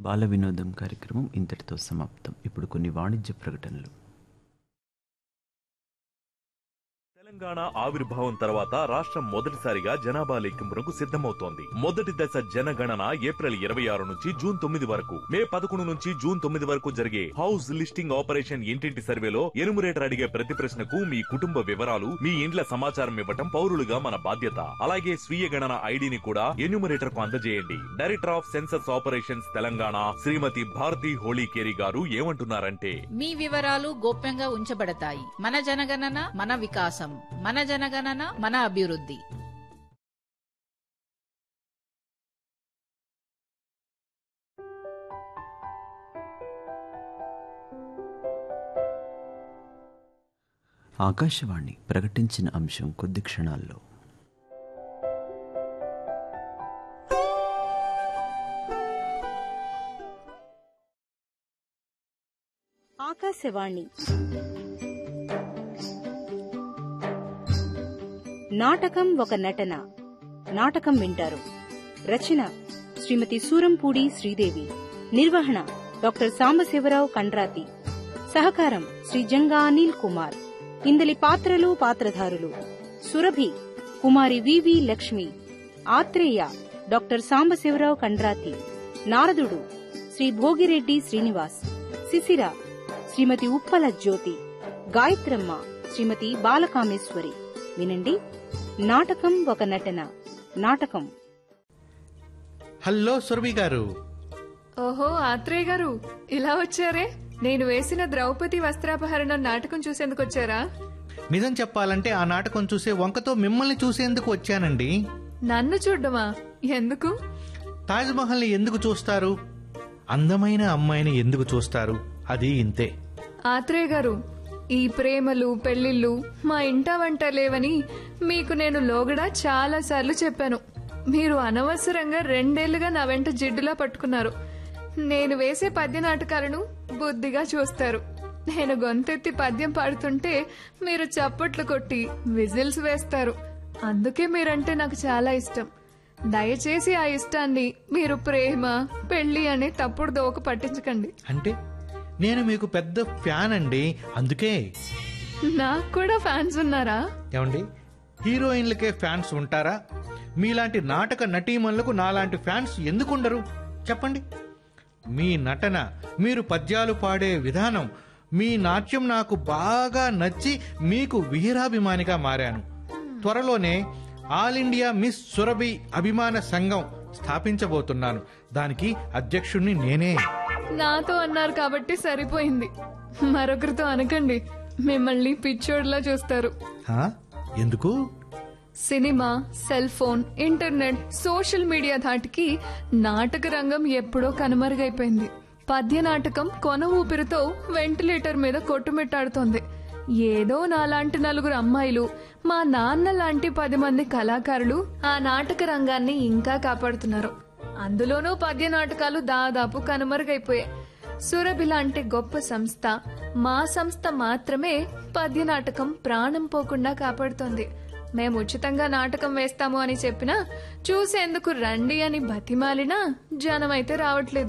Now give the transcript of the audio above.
బాల వినోదం కార్యక్రమం ఇంతటితో సమాప్తం ఇప్పుడు కొన్ని వాణిజ్య ప్రకటనలు తెలంగాణ ఆవిర్భావం తర్వాత రాష్ట్రం మొదటిసారిగా జనాభా లెక్కింపునకు సిద్ధమవుతోంది మొదటి దశ జనగణన ఏప్రిల్ ఇరవై ఆరు నుంచి జూన్ తొమ్మిది వరకు మే పదకొండు నుంచి జూన్ తొమ్మిది వరకు జరిగే హౌస్ లిస్టింగ్ ఆపరేషన్ ఇంటింటి సర్వేలో ఎనుమరేటర్ అడిగే ప్రతి ప్రశ్నకు మీ కుటుంబ వివరాలు మీ ఇండ్ల సమాచారం ఇవ్వటం పౌరులుగా మన బాధ్యత అలాగే స్వీయ గణన ఐడిని కూడా ఎన్యూమరేటర్ కు అందజేయండి director of census operations Telangana Shrimati Bharathi Holikeri garu ఏమంటున్నారంటే మీ వివరాలు గోప్యంగా ఉంచబడతాయి మన జనగణన మన వికాసం మన జనగణన మన అభివృద్ధి ఆకాశవాణి ప్రకటించిన అంశం కొద్ది క్షణాల్లో ఆకాశవాణి నాటకం ఒక నటన నాటకం వింటారు రచన శ్రీమతి సూరంపూడి శ్రీదేవి నిర్వహణ డాక్టర్ సాంబశివరావు కండ్రాతి సహకారం శ్రీ జంగా అనిల్ కుమార్ ఇందలి పాత్రలు పాత్రధారులు సురభి కుమారి వివి లక్ష్మి ఆత్రేయ డాక్టర్ సాంబశివరావు కండ్రాతి నారదుడు శ్రీ భోగిరెడ్డి శ్రీనివాస్ శిశిర శ్రీమతి ఉప్పల జ్యోతి గాయత్రమ్మ శ్రీమతి బాలకామేశ్వరి వినండి నాటకం ఒక నటన నాటకం హలో సురభి గారు ఓహో ఆత్రేయ గారు ఇలా వచ్చారే నేను వేసిన ద్రౌపది వస్త్రాపహరణం నాటకం చూసేందుకు వచ్చారా నిజం చెప్పాలంటే ఆ నాటకం చూసే వంకతో మిమ్మల్ని చూసేందుకు వచ్చానండి నన్ను చూడ్డమా ఎందుకు తాజ్ మహల్ని ఎందుకు చూస్తారు అందమైన అమ్మాయిని ఎందుకు చూస్తారు అది ఇంతే ఆత్రేయ గారు ఈ ప్రేమలు పెళ్లిళ్ళు మా ఇంట వంట లేవని మీకు నేను లోగడా చాలా సార్లు చెప్పాను మీరు అనవసరంగా రెండేళ్లుగా నా వెంట జిడ్డులా పట్టుకున్నారు నేను వేసే పద్య నాటకాలను బుద్ధిగా చూస్తారు నేను గొంతెత్తి పద్యం పాడుతుంటే మీరు చప్పట్లు కొట్టి విజిల్స్ వేస్తారు అందుకే మీరంటే నాకు చాలా ఇష్టం దయచేసి ఆ ఇష్టాన్ని మీరు ప్రేమ పెళ్లి అనే తప్పుడు దోక పట్టించకండి అంటే నేను మీకు పెద్ద ఫ్యాన్ అండి అందుకే నాకు కూడా ఫ్యాన్స్ ఉన్నారా ఏమండి హీరోయిన్లకే ఫ్యాన్స్ ఉంటారా మీలాంటి నాటక నటీమణులకు నాలాంటి ఫ్యాన్స్ ఎందుకుండరు చెప్పండి మీ నటన మీరు పద్యాలు పాడే విధానం మీ నాట్యం నాకు బాగా నచ్చి మీకు వీరాభిమానిగా మారాను త్వరలోనే ఆల్ ఇండియా మిస్ సురభి అభిమాన సంఘం స్థాపించబోతున్నాను దానికి అధ్యక్షుణ్ణి నేనే నాతో అన్నారు కాబట్టి సరిపోయింది మరొకరితో అనకండి మిమ్మల్ని పిచ్చోడ్లా చూస్తారు హా? ఎందుకు cinema cell phone internet social media ధాటికి నాటక రంగం ఎప్పుడో కనుమరుగైపోయింది పద్య నాటకం కొన ఊపిరితో వెంటిలేటర్ మీద కొట్టుమిట్టాడుతోంది ఏదో నాలాంటి నలుగురు అమ్మాయిలు మా నాన్న లాంటి పది మంది కళాకారులు ఆ నాటక రంగాన్ని ఇంకా కాపాడుతున్నారు అందులోనూ పద్య నాటకాలు దాదాపు కనుమరుగైపోయాయి సురభి లాంటి గొప్ప సంస్థ మా సంస్థ మాత్రమే పద్య నాటకం ప్రాణం పోకుండా కాపాడుతోంది మేము ఉచితంగా నాటకం వేస్తాము అని చెప్పినా చూసేందుకు రండి అని బతిమాలినా జనమైతే రావట్లేదు